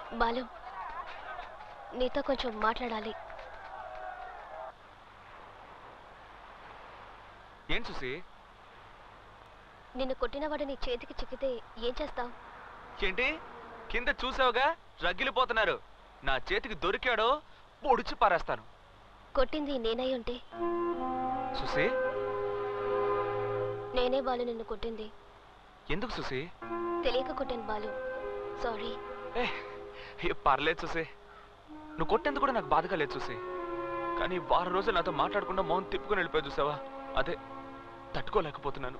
బాలు నీతో కొంచెం మాట్లాడాలి ఏం చూసి నిన్ను కొట్టినవాడు నీ చేతికి చిక్కితే ఏం చేస్తావు ఏంటి కింద చూసావుగా రగిలిపోతున్నారు నా చేతికి దొరికాడో పొడిచి పారేస్తాను కొట్టింది నేనై ఉంటే సుసి నేనే బాలు నిన్ను కొట్టింది ఎందుకు సుసి తెలియక కొట్టాను బాలు సారీ ఏ ఏ, పర్లేదు చూసి నువ్వు కొట్టేందుకు కూడా నాకు బాధగా లేదు చూసి కానీ వారం రోజులు నాతో మాట్లాడకుండా మౌన్ తిప్పుకొని వెళ్ళిపోయి చూసావా అదే తట్టుకోలేకపోతున్నాను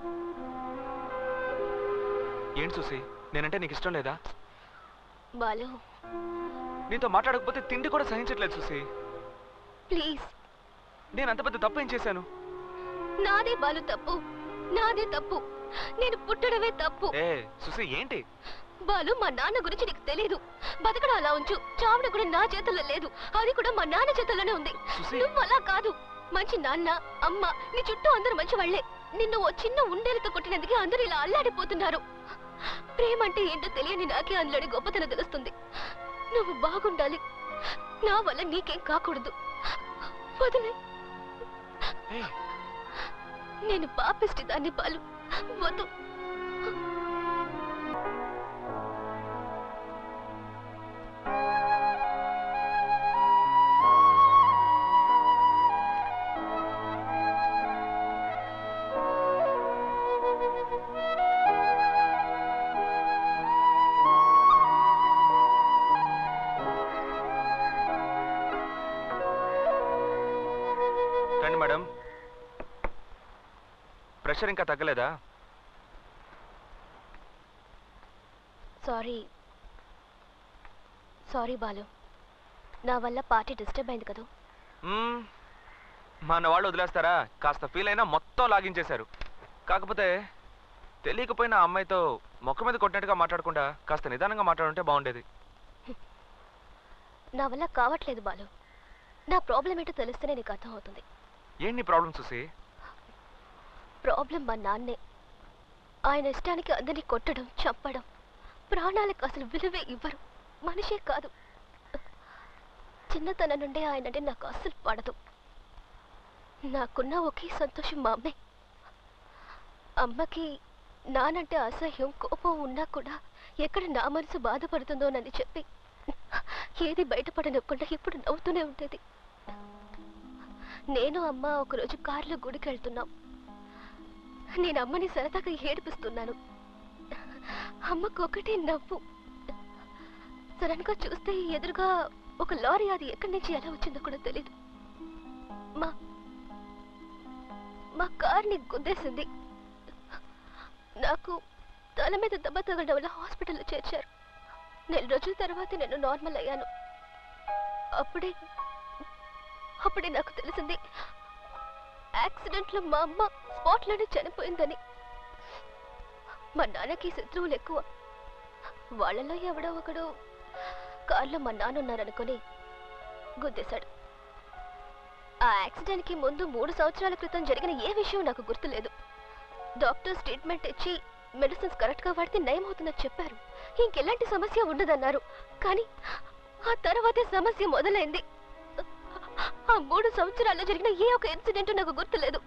ఏంటి చూసి నేనంటే నీకు ఇష్టం లేదా బాలు నీతో మాట్లాడకపోతే తిండి కూడా సహించట్లేదు చూసి ప్లీజ్ నేను అంత పెద్ద తప్పు ఏం చేశాను నాదే బాలు తప్పు నాదే తప్పు నేను పుట్టడమే తప్పు ఏ సుసి ఏంటి బాలు మా నాన్న గురించి నీకు తెలియదు బతకడం అలా ఉంచు చావడం కూడా నా చేతుల్లో లేదు అది కూడా మా నాన్న చేతుల్లోనే ఉంది సుసి నువ్వు అలా కాదు మంచి నాన్న అమ్మ నీ చుట్టూ అందరూ మంచి వాళ్లే నిన్ను ఓ చిన్న ఉండేలతో కొట్టినందుకే అందరూ ఇలా అల్లాడిపోతున్నారు ప్రేమ అంటే ఏంటో తెలియని నాకే అందులోని గొప్పతనం తెలుస్తుంది నువ్వు బాగుండాలి నా వల్ల నీకేం కాకూడదు వదిలే ఏ, నేను పాపిష్టి దాన్ని పాలు వద్దు రండి మేడం ప్రెషర్ ఇంకా తగ్గలేదా సారీ సారీ బాలు నా వల్ల పార్టీ డిస్టర్బ్ అయింది కదా మ్మ్. మన వాళ్ళు వదిలేస్తారా కాస్త ఫీల్ అయినా మొత్తం లాగించేశారు కాకపోతే తెలియకపోయినా ఆ అమ్మాయితో మొక్క మీద కొట్టినట్టుగా మాట్లాడకుండా కాస్త నిదానంగా మాట్లాడుంటే బాగుండేది నా వల్ల కావట్లేదు బాలు నా ప్రాబ్లం ఏంటో తెలిస్తేనే నీకు అర్థం అవుతుంది ఏంటి నీ ప్రాబ్లం చూసి ప్రాబ్లం మా నాన్నే ఆయన ఇష్టానికి అందరినీ కొట్టడం చంపడం ప్రాణాలకు అసలు విలువే ఇవ్వరు మనిషే కాదు చిన్నతనం నుండి ఆయన అంటే నాకు అస్సలు పడదు నాకున్న ఒకే సంతోషం మా అమ్మే అమ్మకి నానంటే అసహ్యం కోపం ఉన్నా కూడా ఎక్కడ నా మనసు బాధపడుతుందోనని చెప్పి ఏది బయటపడనకుండా ఇప్పుడు నవ్వుతూనే ఉండేది నేను అమ్మ ఒకరోజు కారులో గుడికి వెళ్తున్నాం నేను అమ్మని సరదాగా ఏడిపిస్తున్నాను అమ్మకు ఒకటే నవ్వు సడన్ గా చూస్తే ఎదురుగా ఒక లారీ అది ఎక్కడి నుంచి ఎలా వచ్చిందో కూడా తెలీదు మా మా కార్ని గుద్దేసింది నాకు తల మీద దెబ్బ తగలడం వల్ల హాస్పిటల్లో చేర్చారు నెల రోజుల తర్వాత నేను నార్మల్ అయ్యాను అప్పుడే అప్పుడే నాకు తెలిసింది యాక్సిడెంట్లో మా అమ్మ స్పాట్లోనే చనిపోయిందని మా నాన్నకి శత్రువులు ఎక్కువ వాళ్ళలో ఎవడో ఒకడు కారులో మా నాన్న ఉన్నారనుకొని గుద్దేశాడు ఆ యాక్సిడెంట్కి ముందు మూడు సంవత్సరాల క్రితం జరిగిన ఏ విషయం నాకు గుర్తులేదు డాక్టర్స్ ట్రీట్మెంట్ ఇచ్చి మెడిసిన్స్ కరెక్ట్గా వాడితే నయం అవుతుందని చెప్పారు ఇంకెలాంటి సమస్య ఉండదన్నారు కానీ ఆ తర్వాతే సమస్య మొదలైంది ఆ మూడు సంవత్సరాల్లో జరిగిన ఏ ఒక ఇన్సిడెంట్ నాకు గుర్తులేదు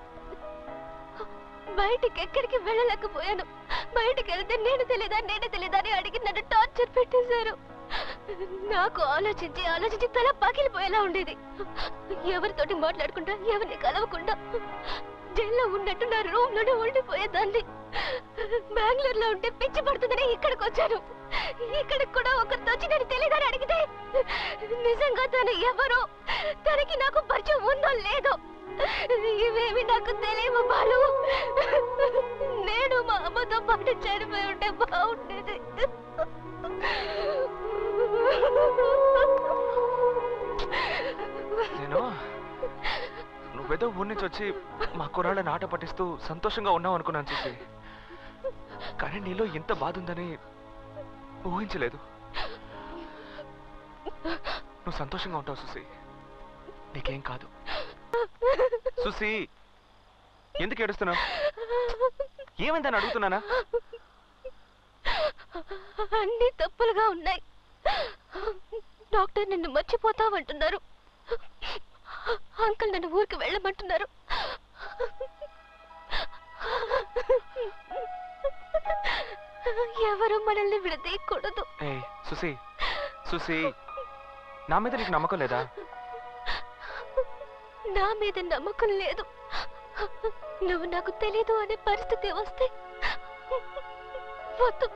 బయటికి ఎక్కడికి వెళ్ళలేకపోయాను బయటికి వెళ్తే నేను తెలీదా నేను తెలీదా అని అడిగి నన్ను టార్చర్ పెట్టేశారు నాకు ఆలోచించి ఆలోచించి తల పగిలిపోయేలా ఉండేది ఎవరితోటి మాట్లాడకుండా ఎవరిని కలవకుండా జైల్లో ఉన్నట్టు నా రూమ్ లోనే ఉండిపోయేదాన్ని బెంగళూరులో ఉంటే పిచ్చి పడుతుందని ఇక్కడికి వచ్చాను ఇక్కడికి కూడా ఒకరితో వచ్చి నేను తెలియదని అడిగితే నిజంగా తను ఎవరో తనకి నాకు పరిచయం ఉందో లేదో ఇవేమి నాకు తెలియవు బాలు నేను మా అమ్మతో పాటు చనిపోయి ఉంటే బాగుండేది నేను నువ్వేదో ఊరి నుంచి వచ్చి మా కుర్రాళ్ళని ఆట పట్టిస్తూ సంతోషంగా ఉన్నావు అనుకున్నాను చూసి కానీ నీలో ఇంత బాధ ఉందని ఊహించలేదు నువ్వు సంతోషంగా ఉంటావు సుసి నీకేం కాదు సుసి ఎందుకు ఏడుస్తున్నావు ఏమైందని అడుగుతున్నానా అన్ని తప్పులుగా ఉన్నాయి డాక్టర్ నిన్ను మర్చిపోతావంటున్నారు అంకుల్ నన్ను ఊరికి వెళ్ళమంటున్నారు ఎవరు మనల్ని విడదీయకూడదు ఏ సుసి సుసి నా మీద నీకు నమ్మకం లేదా నా మీద నమ్మకం లేదు నువ్వు నాకు తెలీదు అనే పరిస్థితి వస్తే వద్దు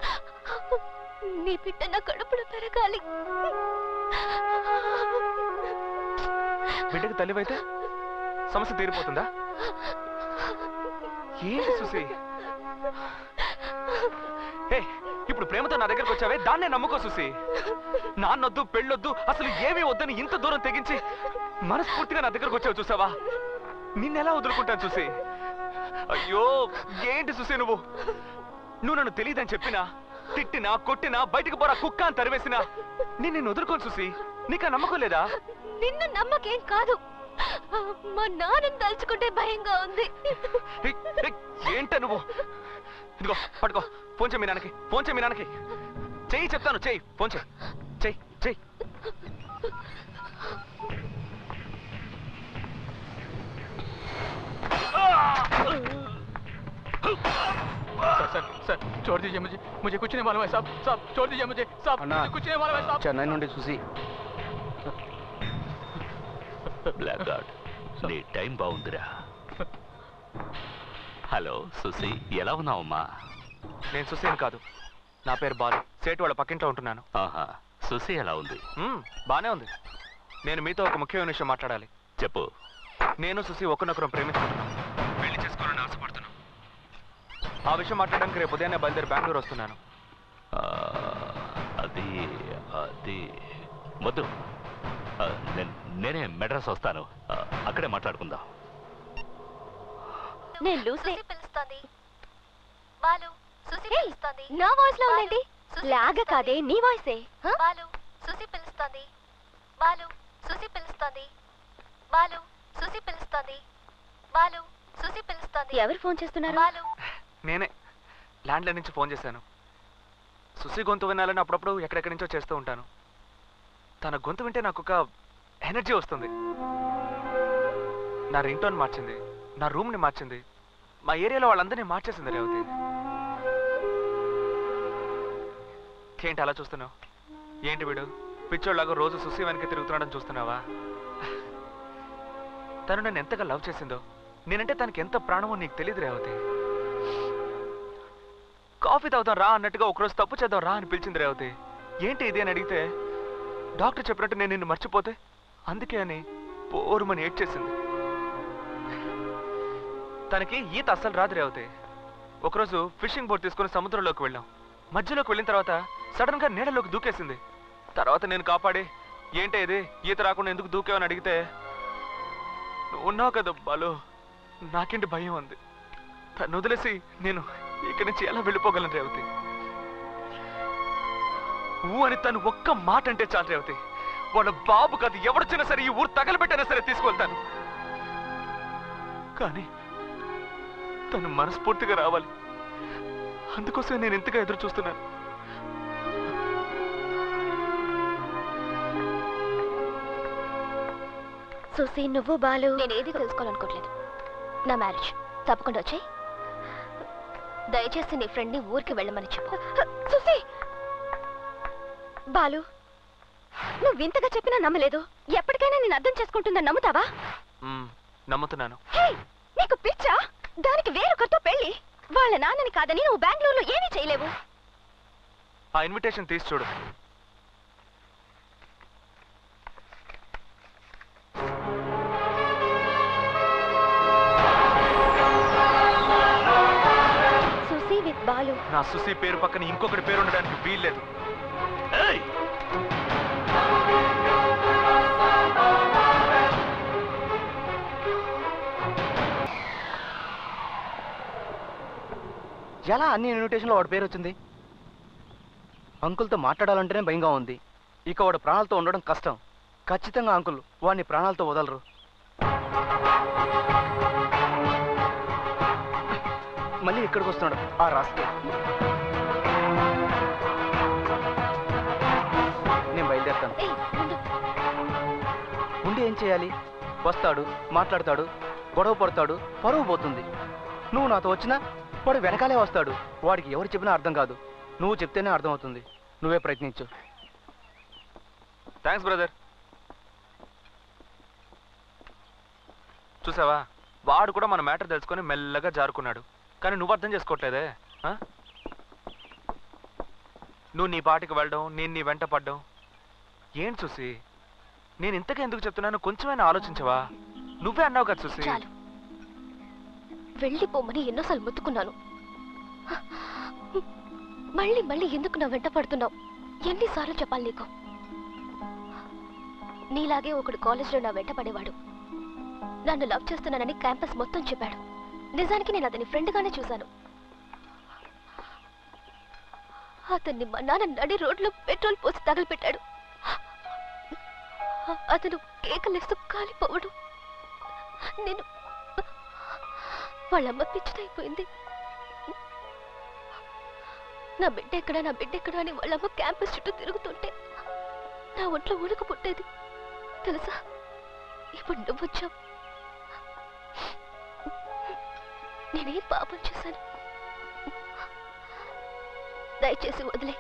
నీ బిడ్డ నా కడుపులో పెరగాలి బిడ్డకి తల్లివైతే సమస్య తీరిపోతుందా ఏంటి సుసి ఏ ఇప్పుడు ప్రేమతో నా దగ్గరకు వచ్చావే దాన్నే నమ్ముకో సుసి నాన్నొద్దు పెళ్ళొద్దు అసలు ఏమీ వద్దని ఇంత దూరం తెగించి మనస్ఫూర్తిగా నా దగ్గరకు వచ్చావు చూసావా నిన్నెలా వదులుకుంటాను చూసి అయ్యో ఏంటి చూసి నువ్వు నువ్వు నన్ను తెలియదని చెప్పినా తిట్టినా కొట్టినా బయటికి పోరా కుక్క అని తరివేసినా నేను నిన్ను వదులుకోను చూసి నీకు ఆ నమ్మకం లేదా నిన్ను నమ్మకేం కాదు మా నాన్నని తలుచుకుంటే భయంగా ఉంది ఏయ్, ఏయ్, ఏంట నువ్వు ఇదిగో పట్టుకో ఫోన్ చేయి మీ నాన్నకి ఫోన్ చేయి మీ నాన్నకి చెయ్యి చెప్తాను చెయ్యి ఫోన్ చేయి చెయ్యి చెయ్యి सर सर सर छोड़ दीजिए मुझे मुझे कुछ नहीं मालूम है साहब साहब छोड़ दीजिए मुझे साहब अन्ना। मुझे कुछ नहीं मालूम है साहब చెన్నై నుండి చూసి బ్లాక్ గార్డ్ నీ టైం బాగుందిరా హలో సుసి ఎలా ఉన్నావమ్మా నేను సుసేన్ కాదు నా పేరు బాలు సేటు వాళ్ళ పక్కింట్లో ఉంటున్నాను ఆహా సుసి ఎలా ఉంది మ్మ్, బానే ఉంది నేను మీతో ఒక ముఖ్యమైన విషయం మాట్లాడాలి చెప్పు నేను సుసి ఒకరినొకరం ప్రేమించుకుంటున్నాం పెళ్లి చేసుకోవాలని ఆశపడుతున్నాం ఆ విషయం మాట్లాడడానికి రేపు ఉదయాన్నే బయలుదేరి బెంగళూరు వస్తున్నాను ఆ, అది అది వద్దు ఆ, నేను- నేనే మెడ్రాస్ వస్తాను ఆ, అక్కడే మాట్లాడుకుందాం నేను లూసీ పిలుస్తోంది బాలు సుసి పిలుస్తోంది నా వాయిస్ లో ఉందండి లాగ కాదే నీ వాయిసే బాలు సుసి పిలుస్తోంది బాలు సుసి పిలుస్తోంది బాలు సుసి పిలుస్తోంది బాలు సుసి పిలుస్తోంది ఎవరు ఫోన్ చేస్తున్నారు బాలు నేనే ల్యాండ్లైన్ నుంచి ఫోన్ చేశాను సుసి గొంతు వినాలని అప్పుడప్పుడు ఎక్కడెక్కడి నుంచో చేస్తూ ఉంటాను తన గొంతు వింటే నాకు ఒక ఎనర్జీ వస్తుంది నా రింగ్ టోన్ మార్చింది నా రూమ్ని మార్చింది మా ఏరియాలో వాళ్ళందరినీ మార్చేసింది రేవతి ఏంటి అలా చూస్తున్నావు ఏంటి వీడు పిచ్చోళ్ళగా రోజు సుసి వెనక తిరుగుతున్నాడని చూస్తున్నావా తను నన్ను ఎంతగా లవ్ చేసిందో నేనంటే తనకి ఎంత ప్రాణమో నీకు తెలియదు రేవతి కాఫీ తాగుతాం రా అన్నట్టుగా ఒకరోజు తప్పు చేద్దాం రా అని పిలిచింది రేవతి ఏంటి ఇది అని అడిగితే డాక్టర్ చెప్పినట్టు నేను నిన్ను మర్చిపోతే అందుకే అని పోరుమని ఏడ్చేసింది తనకి ఈత అస్సలు రాదు రేవతి ఒకరోజు ఫిషింగ్ బోట్ తీసుకుని సముద్రంలోకి వెళ్ళాం మధ్యలోకి వెళ్ళిన తర్వాత సడన్ గా నీడలోకి దూకేసింది తర్వాత నేను కాపాడి ఏంటి ఇది ఈత రాకుండా ఎందుకు దూకావని అడిగితే "నువ్వు ఉన్నావు కదా బాలు నాకేంటి భయం ఉంది తను వదిలేసి నేను ఇక్కడి నుంచి ఎలా వెళ్ళిపోగలను రేవతి ఊ అని తను ఒక్క మాట అంటే చాలు రేవతి వాళ్ళ బాబు కాదు ఎవడొచ్చినా సరే ఈ ఊరు తగలబెట్టైనా సరే తీసుకెళ్తాను కానీ తను మనస్ఫూర్తిగా రావాలి అందుకోసమే నేను ఇంతగా ఎదురు చూస్తున్నాను సుసి నువ్వు బాలు నేను ఏది తెలుసుకోవాలనుకోవట్లేదు నా మ్యారేజ్ తప్పకుండా వచ్చాయి దయచేసి నీ ఫ్రెండ్ని ఊరికి వెళ్ళమని చెప్పు సుసి బాలు నువ్వు వింతగా చెప్పినా నమ్మలేదు ఎప్పటికైనా నేను అర్థం చేసుకుంటుందని నమ్ముతావా మ్మ్, నమ్ముతున్నాను హే నీకు పిచ్చా దానికి వేరొకరితో పెళ్లి వాళ్ళ నాన్నని కాదని నువ్వు బెంగళూరులో ఏమీ చేయలేవు ఆ ఇన్విటేషన్ తీసి చూడు సుసి విత్ బాలు నా సుసి పేరు పక్కన ఇంకొకటి పేరు ఉండడానికి వీల్లేదు ఏయ్! ఎలా అన్ని ఇన్విటేషన్లో వాడి పేరు వచ్చింది అంకుల్తో మాట్లాడాలంటేనే భయంగా ఉంది ఇక వాడు ప్రాణాలతో ఉండడం కష్టం ఖచ్చితంగా అంకుల్ వాడిని ప్రాణాలతో వదలరు మళ్ళీ ఇక్కడికి వస్తున్నాడు ఆ రాస్తా నేను బయలుదేరా చెప్తాను ఏయ్ ఉండు ఉండి ఏం చేయాలి వస్తాడు మాట్లాడతాడు గొడవ పడతాడు పరువు పోతుంది నువ్వు నాతో వచ్చినా వాడు వెనకాలే వస్తాడు వాడికి ఎవరు చెప్పినా అర్థం కాదు నువ్వు చెప్తేనే అర్థం అవుతుంది నువ్వే ప్రయత్నించు థ్యాంక్స్ బ్రదర్ చూసావా వాడు కూడా మన మ్యాటర్ తెలుసుకొని మెల్లగా జారుకున్నాడు కానీ నువ్వు అర్థం చేసుకోవట్లేదే ఆ? నువ్వు నీ పాటికి వెళ్ళడం నేను నీ వెంట పడ్డం ఏంటి చూసి నేను ఇంతగా ఎందుకు చెప్తున్నాను కొంచెమైనా ఆలోచించవా నువ్వే అన్నావు కదా చూసి చాలు వెళ్ళిపోమని ఎన్నోసార్లు ముత్తుకున్నాను మళ్ళీ మళ్ళీ ఎందుకు నా వెంట పడుతున్నావు ఎన్నిసార్లు చెప్పాలి నీకు నీలాగే ఒకడు కాలేజ్లో నా వెంట పడేవాడు నన్ను లవ్ చేస్తున్నానని క్యాంపస్ మొత్తం చెప్పాడు నిజానికి నేను అతని ఫ్రెండ్గానే చూశాను అతన్ని మా నాన్న నడి రోడ్లో పెట్రోల్ పోసి తగలపెట్టాడు అతను కేకలేస్తూ కాలిపోవడం నేను వాళ్ళమ్మ పిచ్చిదైపోయింది నా బిడ్డ ఎక్కడ నా బిడ్డ ఎక్కడ అని వాళ్ళమ్మ క్యాంపస్ చుట్టూ తిరుగుతుంటే నా ఒంట్లో ఉణుకు పుట్టేది తెలుసా ఇప్పుడు నువ్వు వచ్చావు నేనేం పాపం చేశాను దయచేసి వదిలే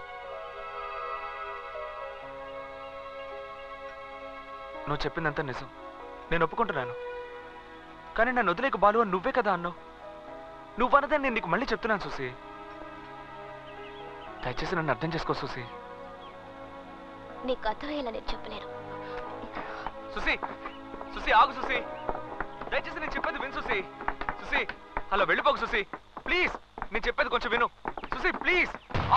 నువ్వు చెప్పిందంతా నిజం నేను ఒప్పుకుంటున్నాను కానీ నన్ను వదిలేక బాలు అని నువ్వే కదా అన్నావు నువ్వు అన్నదే నేను నీకు మళ్ళీ చెప్తున్నాను చూసి దయచేసి నన్ను అర్థం చేసుకో చూసి నీకు అర్థమయ్యేలా నేను చెప్పలేను సుసి సుసి ఆగు సుసి దయచేసి నేను చెప్పేది విను సుసి సుసి అలా వెళ్ళిపోకు సుసి ప్లీజ్ నేను చెప్పేది కొంచెం విను సుసి ప్లీజ్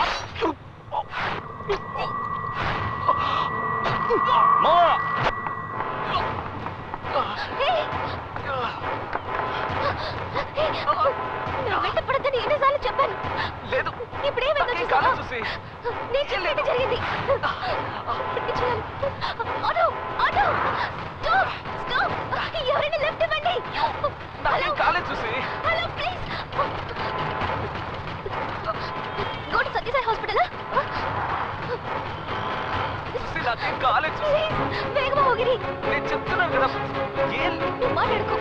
నా వెంట పడద్దని ఎన్నిసార్లు చెప్పాను లేదు ఇప్పుడు ఏమైందో నాకేం చూసావా? కాలేదు సుసి నేను చెప్పేది జరిగింది ఇప్పుడు చేయాలి? ఆటో ఆటో స్టాప్ స్టాప్ ఎవరైనా లెఫ్ట్ ఇవ్వండి నాకేం కాలేదు Susi hello please go to Satya Sai hospital Susi నాకేం కాలేదు సుసి ప్లీజ్ వేగమా ಹೋಗಿರಿ నేను చెప్తున్నాను కదా ఏం నువ్వు మాట్లాడుకో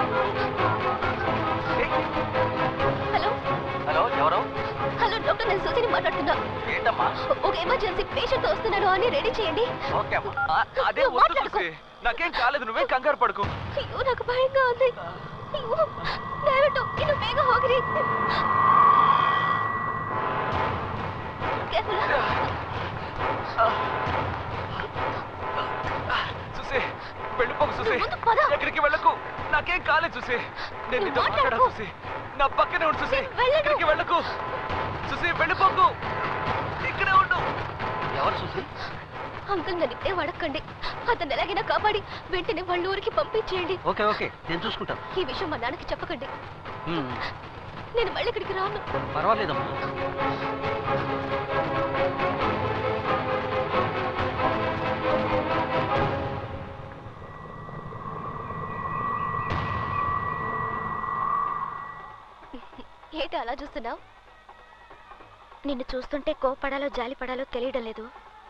ఏయ్, హలో హలో ఎవరు హలో డాక్టర్ నేను సుజిని మాట్లాడుతున్నా ఏంటమ్మా ఒక ఎమర్జెన్సీ పేషెంట్ వస్తున్నాను అని రెడీ చేయండి ఓకే అమ్మా ఆ- అదే నువ్వు వద్దు మాట్లాడుకో. సుసి నాకేం కాలేదు నువ్వేం కంగారు పడుకో అయ్యో నాకు భయంగా ఉంది అయ్యో దయವಿಟ್ಟು ಇನ್ನು ಬೇಗ ಹೋಗ್ರಿ Careful. చూసి వెళ్ళిపోకు చూసి ముందు పద. ఎక్కడికి వెళ్ళకు నాకేం కాలేదు చూసి నేను నువ్వు నీతో మాట్లాడా మాట్లాడుకో. చూసి నా పక్కనే ఉండు చూసి నేను వెళ్ళను. ఎక్కడికి వెళ్ళకు చూసి వెళ్ళిపోకు ఇక్కడే ఉండు ఎవరు చూసి అంకుల్ నన్ను ఇప్పుడే అడగండి అతను ఎలాగైనా కాపాడి వెంటనే వాళ్ళ ఊరికి పంపించేయండి ఓకే ఓకే నేను చూసుకుంటాను ఈ విషయం మా నాన్నకి చెప్పకండి నేను మళ్ళీ ఇక్కడికి రాను పర్వాలేదమ్మా ఏంటి అలా చూస్తున్నావు నిన్ను చూస్తుంటే కోపడాలో జాలి పడాలో తెలియడం లేదు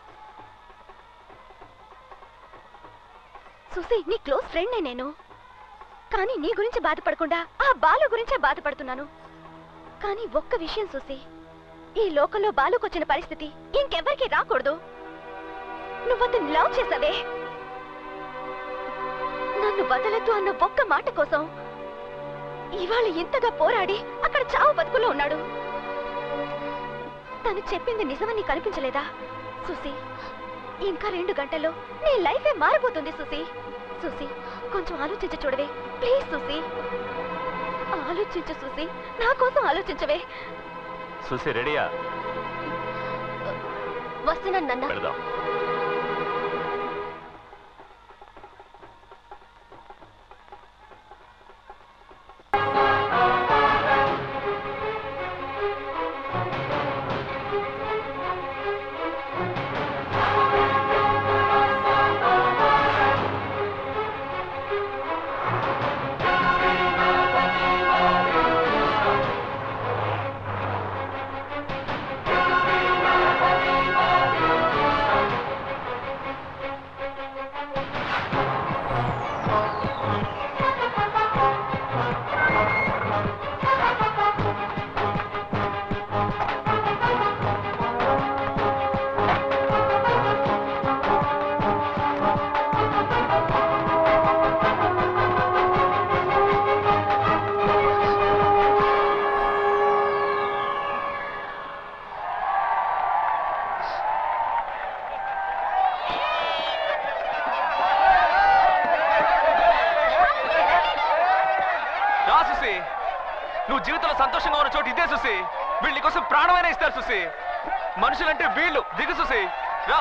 సుసి నీ క్లోజ్ ఫ్రెండ్నే నేను కానీ నీ గురించి బాధపడకుండా ఆ బాలు గురించే బాధపడుతున్నాను కానీ ఒక్క విషయం చూసి ఈ లోకంలో బాలుకొచ్చిన పరిస్థితి ఇంకెవ్వరికి రాకూడదు నువ్వు అతన్ని లవ్ చేసావే నన్ను వదలద్దు అన్న ఒక్క మాట కోసం ఇవాళ ఇంతగా పోరాడి అక్కడ చావు బతుకులో ఉన్నాడు తను చెప్పింది నిజమని నీకు అనిపించలేదా సుసి ఇంకా రెండు గంటల్లో నీ లైఫే మారిపోతుంది సుసి సుసి కొంచెం ఆలోచించి చూడవే ప్లీజ్ సుసి ఆలోచించు సుసి నా కోసం ఆలోచించవే చూసి రెడీయా వస్తున్నాను నాన్న పెడదాం నువ్వు జీవితంలో సంతోషంగా ఉన్న చోటు ఇదే సుసి వీళ్ళ కోసం ప్రాణమైనా ఇస్తారు సుసి మనుషులంటే వీళ్ళు దిగు సుసి రా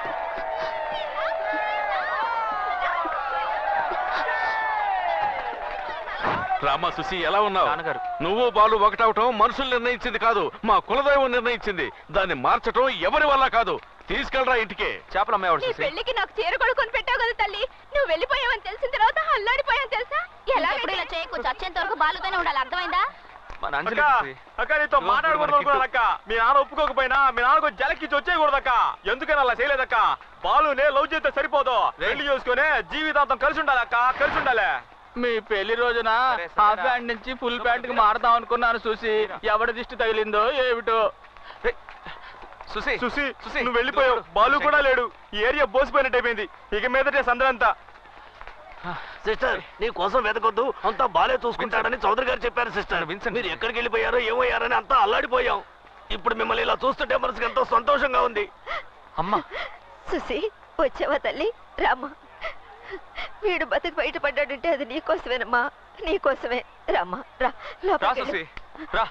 రామా సుసి ఎలా ఉన్నావు నాన్నగారు. నువ్వు బాలు ఒకటవటం మనుషులు నిర్ణయించింది కాదు మా కులదైవం నిర్ణయించింది దాన్ని మార్చటం ఎవరి వల్ల కాదు తీసుకెళ్ళరా ఇంటికి చేపలు అమ్మేవాడు నీ సుసి పెళ్లికి నాకు చీర కొనుక్కొని పెట్టావు కదా తల్లి నువ్వు వెళ్ళిపోయావని తెలిసిన తర్వాత అల్లాడిపోయాను తెలుసా ఎలా ఇలా చేయకు చచ్చేంత వరకు బాలుతోనే ఉండాలి అర్థమైందా మన అంజలి అక్క సుసి అక్క నీతో ఇదిగో మాట్లాడకూడదు మనకి అనుకున్నాను అక్క మీ నాన్న ఒప్పుకోకపోయినా మీ నాన్నకు జలకిచ్చి వచ్చేయకూడదు అక్క ఎందుకని అలా చేయలేదక్క బాలునే లవ్ చేస్తే సరిపోదు పెళ్లి చూసుకుని జీవితాంతం కలిసి ఉండాలి అక్క కలిసి ఉండాలి మీ పెళ్లి రోజున సరే, సరే హాఫ్ రా. ప్యాంట్ నుంచి ఫుల్ ప్యాంట్ కి మారదాం అనుకున్నాను చూసి ఎవడి దిష్టి తగిలిందో ఏమిటో ఏయ్, సుసి సుసి సుసి, నువ్వు వెళ్ళిపోయావు ఇదిగో, బాలు సుసి. కూడా లేడు ఈ ఏరియా బోసిపోయినట్టు అయిపోయింది ఇక మీదటే సందరంతా సిస్టర్ నీ కోసం వెతకొద్దు అంతా బాలే చూసుకుంటాడని చౌదరి గారు చెప్పారు సిస్టర్ విన్సెంట్. మీరు ఎక్కడికి వెళ్ళిపోయారో ఏమయ్యారని అంతా అల్లాడిపోయాం ఇప్పుడు మిమ్మల్ని ఇలా చూస్తుంటే మనసుకి ఎంతో సంతోషంగా ఉంది అమ్మా సుసి వచ్చావా తల్లి రామ్మా వీడు బతుకు బయటపడ్డాడంటే అది నీకోసమేనమ్మా నీకోసమే రామ్మా రా రా లోపలికి సుసి వెళ్ళు. రా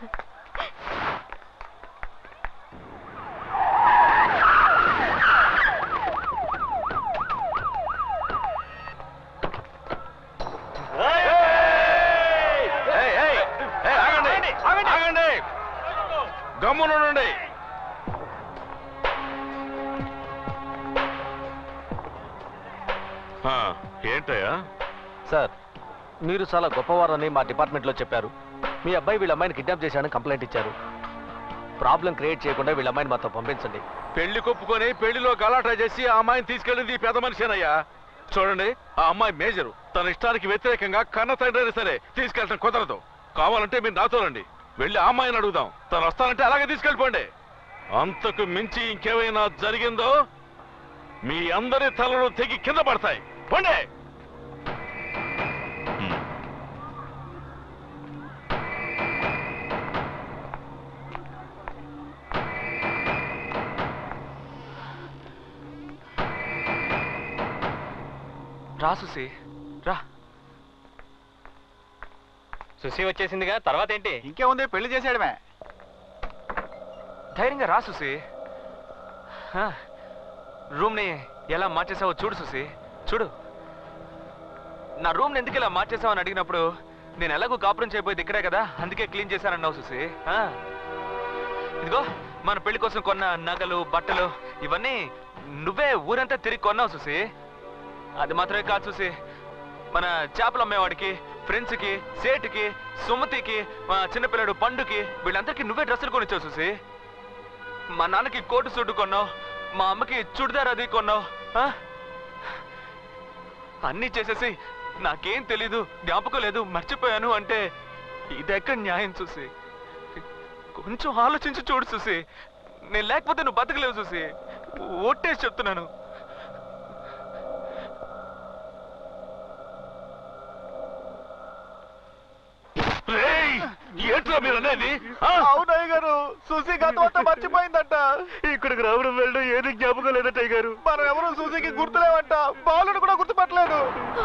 ఏయ్, ఏయ్, ఏయ్, ఆగండి ఆగండి గమ్మునుండండి ఆ, ఏంటయ్యా సార్ మీరు చాలా గొప్పవారని మా డిపార్ట్మెంట్లో చెప్పారు మీ అబ్బాయి వీళ్ళ అమ్మాయిని కిడ్నాప్ చేశాడని కంప్లైంట్ ఇచ్చారు ప్రాబ్లం క్రియేట్ చేయకుండా వీళ్ళ అమ్మాయిని మాతో పంపించండి పెళ్లి కొప్పుకొని పెళ్లిలో గలాటా చేసి ఆ అమ్మాయిని తీసుకెళ్ళింది ఈ పెద్ద మనిషేనయ్యా చూడండి ఆ అమ్మాయి మేజరు తన ఇష్టానికి వ్యతిరేకంగా కన్న తండ్రి సరే తీసుకెళ్ళటం కుదరదు కావాలంటే మీరు నాతో రండి వెళ్ళి ఆ అమ్మాయిని అడుగుదాం తను వస్తానంటే అలాగే తీసుకెళ్ళిపోండి అంతకు మించి ఇంకేమైనా జరిగిందో మీ అందరి తలలు తెగి కింద పడతాయి పోండి రా సుసి రా సుసి వచ్చేసిందిగా తర్వాత ఏంటి ఇంకేముంది పెళ్లి చేసేయడమే ధైర్యంగా రా సుసి ఆ, రూమ్ని ఎలా మార్చేసావో చూడు సుసి చూడు నా రూమ్ని ఎందుకు ఇలా మార్చేసావు అని అడిగినప్పుడు నేను ఎలాగో కాపురం చేయబోయేది ఇక్కడే కదా అందుకే క్లీన్ చేశానన్నావు సుసి ఆ. ఇదిగో మన పెళ్లి కోసం కొన్న నగలు బట్టలు ఇవన్నీ నువ్వే ఊరంతా తిరిగి కొన్నావు సుసి అది మాత్రమే కాదు చూసి మన చేపలు అమ్మేవాడికి ఫ్రెండ్స్కి సేటుకి సుమతికి మా చిన్నపిల్లడు పండుకి వీళ్ళందరికీ నువ్వే డ్రెస్సులు కొనిచ్చావు చూసి మా నాన్నకి కోటు సూటు కొన్నావు మా అమ్మకి చుడిదార్ అది కొన్నావు ఆ? అన్నీ చేసేసి నాకేం తెలీదు జ్ఞాపకం లేదు మర్చిపోయాను అంటే ఇదెక్కడ న్యాయం చూసి కొంచెం ఆలోచించి చూడు చూసి నేను లేకపోతే నువ్వు బతకలేవు చూసి ఒట్టేసి చెప్తున్నాను రేయ్, ఏంట్రా మీరు అనేది ఆ? అవునయ్య గారు సుసి గతం అంతా మర్చిపోయిందంట ఇక్కడికి రావడం వెళ్ళడం ఏది జ్ఞాపకం లేదటయ్య గారు మనం ఎవరు సుసికి గుర్తులేవంట బాలుని కూడా గుర్తుపట్టలేదు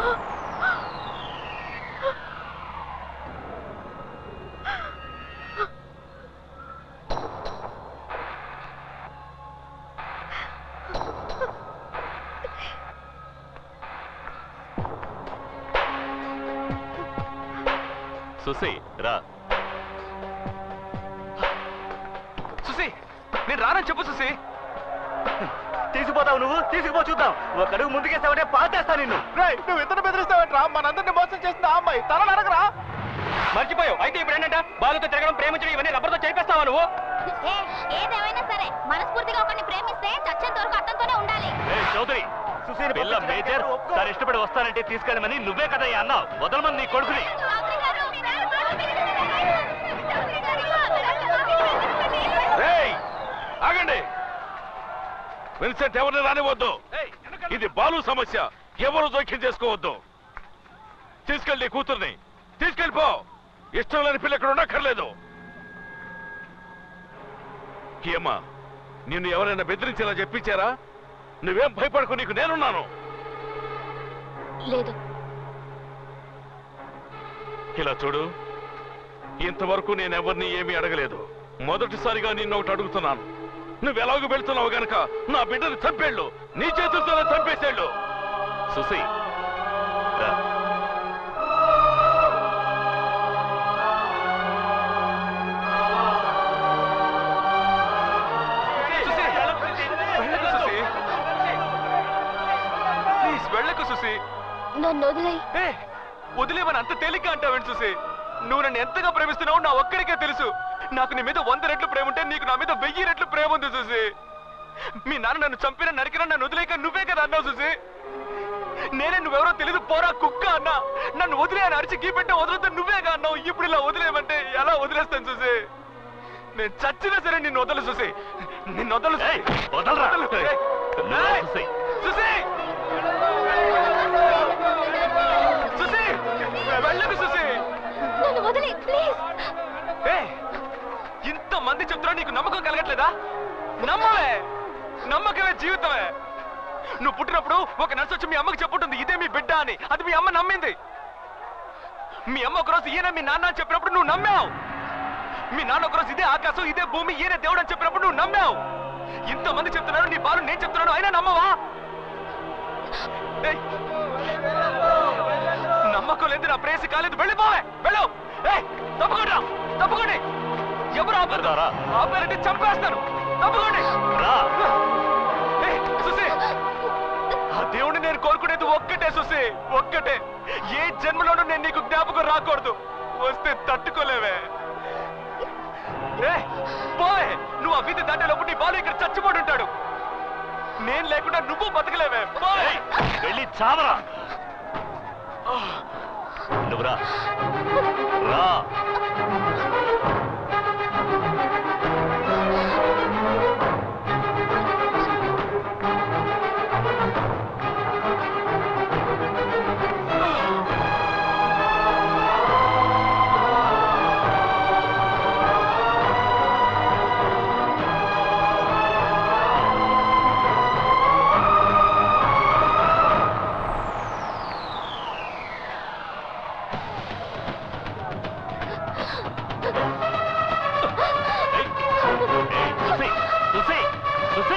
సుసి రా సుసి నేను రానని చెప్పు సుసి తీసుకుపోతావు నువ్వు తీసుకుపో చూద్దాం ఒక అడుగు ముందుకేసావంటే పాతేస్తా నిన్ను రేయ్ నువ్వు ఇతను బెదిరిస్తావంట్రా మనందరిని మోసం చేసిన ఆ అమ్మాయి తల నరకరా మర్చిపోయావు అయితే ఇప్పుడు ఏంటంట బాలుతో తిరగడం ప్రేమించడం ఇవన్నీ రబ్బర్తో చేపిస్తావా నువ్వు ఏదేమైనా సరే మనస్ఫూర్తిగా ఒకరిని ప్రేమిస్తే చచ్చేంత వరకు అతనితోనే ఉండాలి ఏయ్, చౌదరి సుశీని పిల్ల మేజర్ తను ఇష్టపడి వస్తానంటే తీసుకెళ్ళమని నువ్వే కదా అన్నావు వదలమని నీ కొడుకుని రేయ్, ఆగండి విన్సెంట్ ఎవరిని రానివద్దు ఇది బాలు సమస్య ఎవరు జోక్యం చేసుకోవద్దు తీసుకెళ్ళి కూతుర్ని తీసుకెళ్ళిపో ఇష్టం లేని పిల్ల ఇక్కడ ఉండక్కర్లేదు ఏమ్మా నిన్ను ఎవరైనా బెదిరించేలా చెప్పించారా నువ్వేం భయపడకు నీకు నేనున్నాను లేదు ఇలా చూడు ఇంతవరకు నేను ఎవరిని ఏమీ అడగలేదు మొదటిసారిగా నిన్ను ఒకటి అడుగుతున్నాను నువ్వు ఎలాగో వెళ్తున్నావు గనక నా బిడ్డని చంపేళ్ళు నీ చేతులతోనే చంపేసేళ్ళు సుసి సుసి వెళ్ళకు సుసి ప్లీజ్ వెళ్ళకు సుసి నన్ను వదిలేయి ఏ వదిలేమని అంత తేలిక అంటావేంటి చూసి నువ్వు నన్ను ఎంతగా ప్రేమిస్తున్నావు నా ఒక్కడికే తెలుసు నాకు నీ మీద వంద రెట్లు ప్రేమ ఉంటే నీకు నా మీద వెయ్యి రెట్లు ప్రేమ ఉంది చూసి మీ నాన్న నన్ను చంపిన నరికినా నన్ను వదిలేక నువ్వే కదా అన్నావు చూసి నేనే నువ్వెవరో తెలియదు పోరా కుక్క అన్నా నన్ను వదిలే అని అరిచి గీపెట్టే వదిలితే నువ్వేగా అన్నావు ఇప్పుడు ఇలా వదిలేయమంటే ఎలా వదిలేస్తాను చూసి నేను చచ్చినా సరే నిన్ను వదలు చూసి నిన్ను వదలు చూసి. ఏయ్, వదలరా. వదలు. ఏయ్, నువ్వు ఏయ్, చూసి. చూసి సుసి వెళ్ళకు సుసి నన్ను వదిలేయి ప్లీజ్ ఏ ఇంత మంది చెప్తున్నా నీకు నమ్మకం కలగట్లేదా నమ్మవే నమ్మకమే జీవితమే నువ్వు పుట్టినప్పుడు ఒక నర్సు వచ్చి మీ అమ్మకి చెప్పుంటుంది ఇదే మీ బిడ్డ అని అది మీ అమ్మ నమ్మింది మీ అమ్మ ఒకరోజు ఈయన మీ నాన్న అని చెప్పినప్పుడు నువ్వు నమ్మావు మీ నాన్న ఒకరోజు ఇదే ఆకాశం ఇదే భూమి ఈయన దేవుడు అని చెప్పినప్పుడు నువ్వు నమ్మావు ఇంతమంది చెప్తున్నారు నీ బాలు నేను చెప్తున్నాను అయినా నమ్మవా ఏయ్, నమ్మకం లేదు నా ప్రేసి కాలేదు వెళ్ళిపోవే వెళ్ళు ఏయ్, తప్పకుండా తప్పకోండి ఎవరు ఆపరు రా. ఆపారంటే చంపేస్తాను తప్పకోండి రా ఏయ్, సుసి ఆ దేవుడిని నేను కోరుకునేది ఒక్కటే సుసి ఒక్కటే ఏ జన్మలోనూ నేను నీకు జ్ఞాపకం రాకూడదు వస్తే తట్టుకోలేవే ఏయ్, పోవే నువ్వు ఆ వీధి దాటేలోపు నీ బాలు ఇక్కడ చచ్చిపోయి ఉంటాడు నేను లేకుండా నువ్వు బతకలేవే పోవే ఏయ్, వెళ్ళి చావరా నువ్వు రా రా ఏయ్, ఏయ్, Susi Susi Susi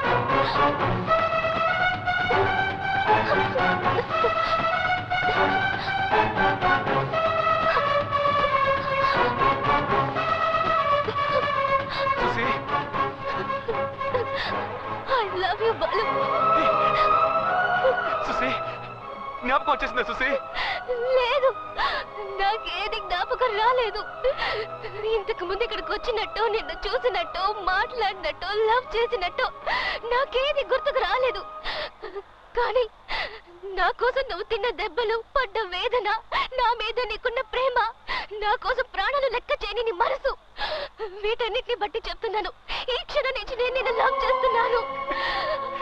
Susi I love you Balu Susi జ్ఞాపకం వచ్చేసిందా సుసి లేదు నాకేది జ్ఞాపకం రాలేదు ఇంతకు ముందు ఇక్కడికి వచ్చినట్టు నిన్ను చూసినట్టు మాట్లాడినట్టు లవ్ చేసినట్టు నాకేది గుర్తుకు రాలేదు కానీ నా కోసం నువ్వు తిన్న దెబ్బలు పడ్డ వేదన నా మీద నీకున్న ప్రేమ నా కోసం ప్రాణాలు లెక్క చేయని నీ మనసు వీటన్నిటిని బట్టి చెప్తున్నాను ఈ క్షణం నుంచి నేను నిన్ను లవ్ చేస్తున్నాను